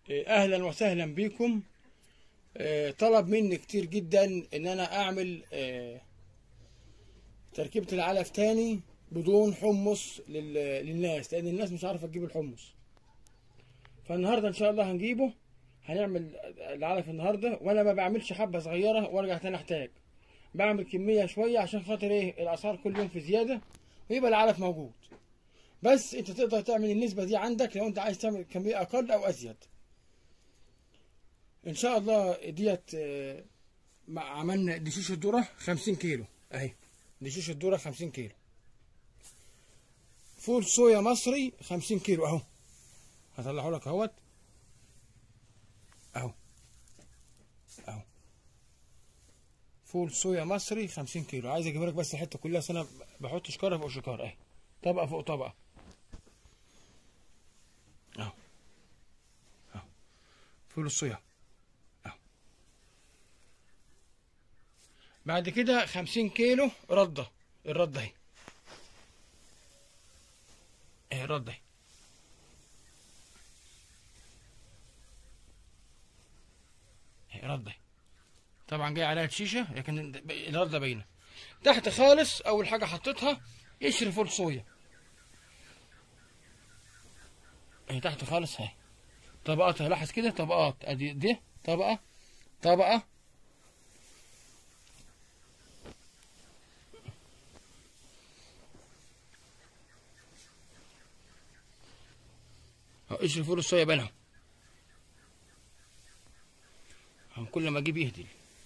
اهلا وسهلا بكم آه، طلب مني كتير جدا ان انا اعمل آه، تركيبة العلف تاني بدون حمص لل- للناس لان الناس مش عارفة تجيب الحمص فالنهاردة ان شاء الله هنجيبه هنعمل العلف النهاردة وانا ما بعملش حبة صغيرة وارجع تاني احتاج بعمل كمية شوية عشان خاطر ايه الاسعار كل يوم في زيادة ويبقى العلف موجود بس انت تقدر تعمل النسبة دي عندك لو انت عايز تعمل كمية اقل او ازيد ان شاء الله ديت آه، مع- عملنا دشيش الذرة 50 كيلو اهي دشيش الذرة 50 كيلو فول صويا مصري 50 كيلو اهو هطلعه لك اهوت اهو اهو فول صويا مصري 50 كيلو عايز اجيب لك بس الحته كلها سنه بحط شكاره فوق شكاره اهي طبقه فوق طبقه اهو اهو فول الصويا اهو بعد كده 50 كيلو رده الرده اهي اهي الرده اهي اهي رده اهي طبعا جاي عليها شيشه لكن الرده باينه تحت خالص اول حاجه حطيتها قشر فول صويا اهي تحت خالص اهي طبقات اهي لاحظ كده طبقات ادي دي طبقه طبقه اهو قشر فول الصويا بينهم هم كل ما اجيب يهدي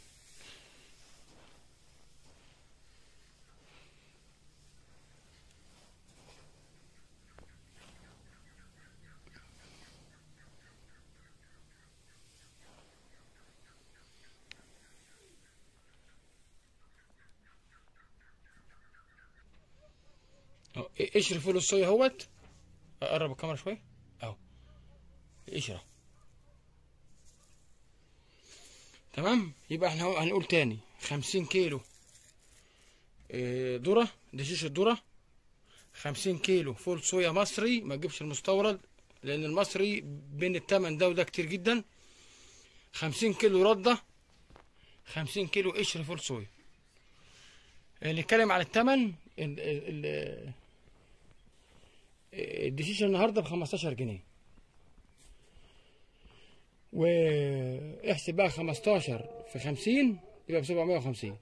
أهو، قشر فول الصويا اهوت اقرب الكاميرا شويه اهو قشره تمام يبقى احنا هو- هنقول تاني خمسين كيلو آه، ذرة دشيش الذرة خمسين كيلو فول صويا مصري ما تجيبش المستورد لأن المصري بين التمن ده وده كتير جدا خمسين كيلو ردة خمسين كيلو قشر فول صويا آه، نتكلم على التمن ال- ال- ال- آه، الدشيش النهارده بخمستاشر جنيه واحسب بقى 15 في 50 يبقى ب 750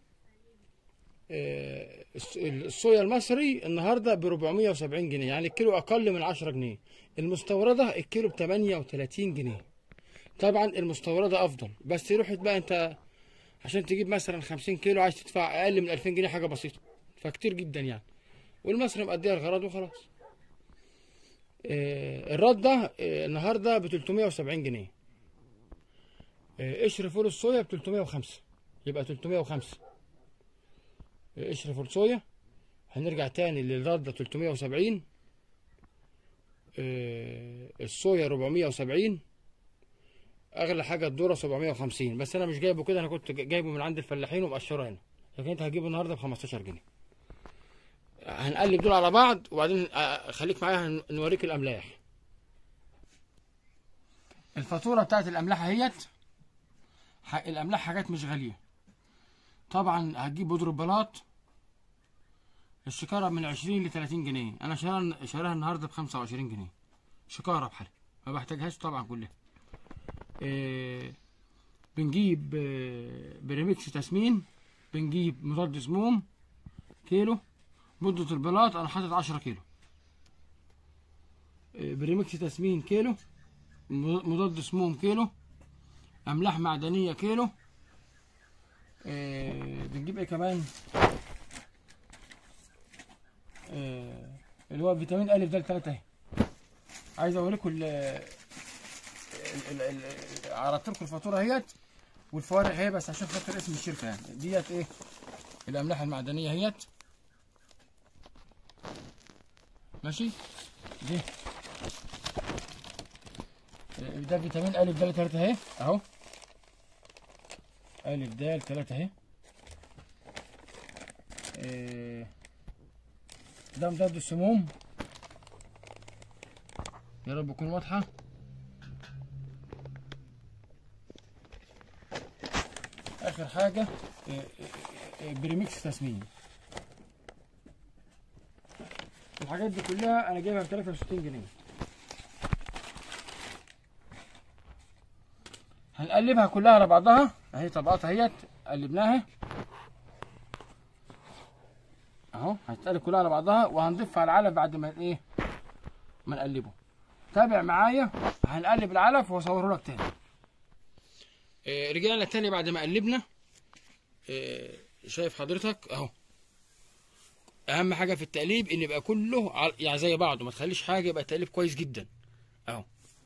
آه، الص- الصويا المصري النهارده ب 470 جنيه يعني الكيلو اقل من 10 جنيه المستورده الكيلو ب 38 جنيه طبعا المستورده افضل بس روح بقى انت عشان تجيب مثلا 50 كيلو عايز تدفع اقل من 2000 جنيه حاجه بسيطه فكتير جدا يعني والمصري مقضيها الغرض وخلاص آه، الرده آه، النهارده ب 370 جنيه آه، قشر فول الصويا ب 305 يبقى 305 آه، قشر فول صويا هنرجع تاني للردة 370 آه، الصويا 470 اغلى حاجه الذره 750 بس انا مش جايبه كده انا كنت جايبه من عند الفلاحين ومقشره هنا لكن انت هتجيبه النهارده ب 15 جنيه هنقلب دول على بعض وبعدين آه، خليك معايا هن- نوريك الاملاح الفاتوره بتاعت الاملاح اهيت ح- الاملاح حاجات مش غاليه طبعا هتجيب بودرة بلاط الشكارة من 20 ل 30 جنيه انا شاريها شاريها النهارده ب 25 جنيه شكارة بحالها ما بحتاجهاش طبعا كلها إيه بنجيب آه، بريمكس تسمين بنجيب مضاد سموم كيلو مدة البلاط انا حاطط 10 كيلو إيه بريمكس تسمين كيلو م- مضاد سموم كيلو املاح معدنيه كيلو آه بنجيب ايه كمان آه اللي هو فيتامين الف ده التلاتة اهي عايز اوريكم ال ال- ال- ال- عرضت لكم الفاتوره اهيت والفوارق اهي بس عشان خاطر اسم الشركه يعني ديت ايه الاملاح المعدنيه اهيت ماشي دي آه، ده فيتامين الف ده تلاتة اهي اهو ألف دال تلاتة أهي إيه، ده مضاد السموم يا رب تكون واضحة اخر حاجه آه، آه، آه، بريمكس تسمين الحاجات دي كلها انا جايبها ب 63 جنيه هنقلبها كلها على بعضها اهي طبقات اهيت قلبناها اهو هتتقلب كلها على بعضها وهنضيفها على العلف بعد ما ايه ما نقلبه تابع معايا هنقلب العلف واصوره لك تاني آه، رجعنا تاني بعد ما قلبنا آه، شايف حضرتك اهو اهم حاجه في التقليب ان يبقى كله ع- يعني زي بعضه ما تخليش حاجه يبقى التقليب كويس جدا اهو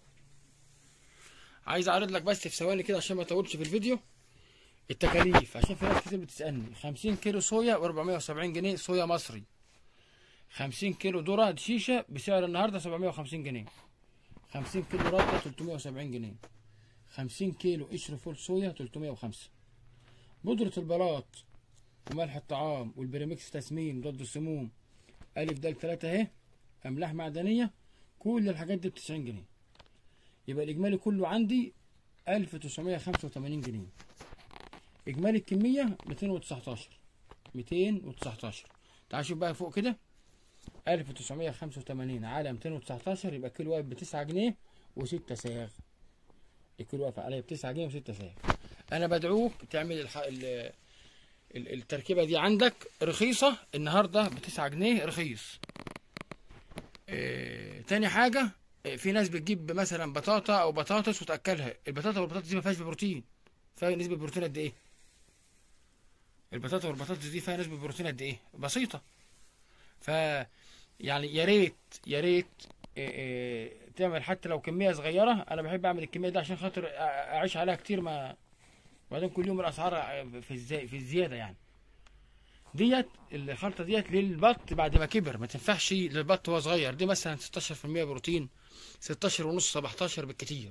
عايز اعرض لك بس في ثواني كده عشان ما اطولش في الفيديو التكاليف عشان في ناس كتير بتسالني 50 كيلو صويا و470 جنيه صويا مصري 50 كيلو ذره شيشه بسعر النهارده 750 جنيه 50 كيلو رده 370 جنيه 50 كيلو قشر فول صويا 305 بودرة البلاط وملح الطعام والبريمكس تسمين ضد السموم ألف دال تلاتة أهي أملاح معدنية كل الحاجات دي بتسعين جنيه يبقى الإجمالي كله عندي ألف تسعمية خمسة وتمانين جنيه إجمالي الكمية ميتين وتسعتاشر ميتين وتسعتاشر تعال شوف بقى فوق كده ألف تسعمية خمسة وتمانين على ميتين وتسعتاشر يبقى كيلو واقف بتسعة جنيه وستة صاغ الكيلو واقف عليا بتسعة جنيه وستة صاغ أنا بدعوك تعمل الح... ال... ال- التركيبة دي عندك رخيصة النهاردة بتسعة جنيه رخيص اه تاني حاجة آه، في ناس بتجيب مثلا بطاطا او بطاطس وتاكلها البطاطا والبطاطس دي ما فيهاش بروتين فيها نسبة بروتين قد ايه البطاطا والبطاطس دي فيها نسبة بروتين قد ايه بسيطة ف يعني يا ريت يا ريت آه، آه، تعمل حتى لو كمية صغيرة انا بحب اعمل الكمية دي عشان خاطر أ- اعيش عليها كتير ما وبعدين كل يوم الاسعار في الزي... في الزياده يعني ديت الخلطه ديت للبط بعد ما كبر ما تنفعش للبط وهو صغير دي مثلا 16% بروتين 16 ونص 17 بالكتير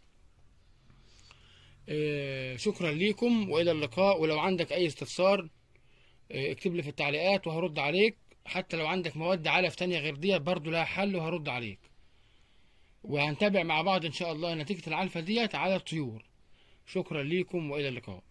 آه، شكرا ليكم والى اللقاء ولو عندك اي استفسار آه، اكتب لي في التعليقات وهرد عليك حتى لو عندك مواد علف تانية غير ديت برضو لها حل وهرد عليك وهنتابع مع بعض ان شاء الله نتيجة العلفة ديت على الطيور شكرا ليكم والى اللقاء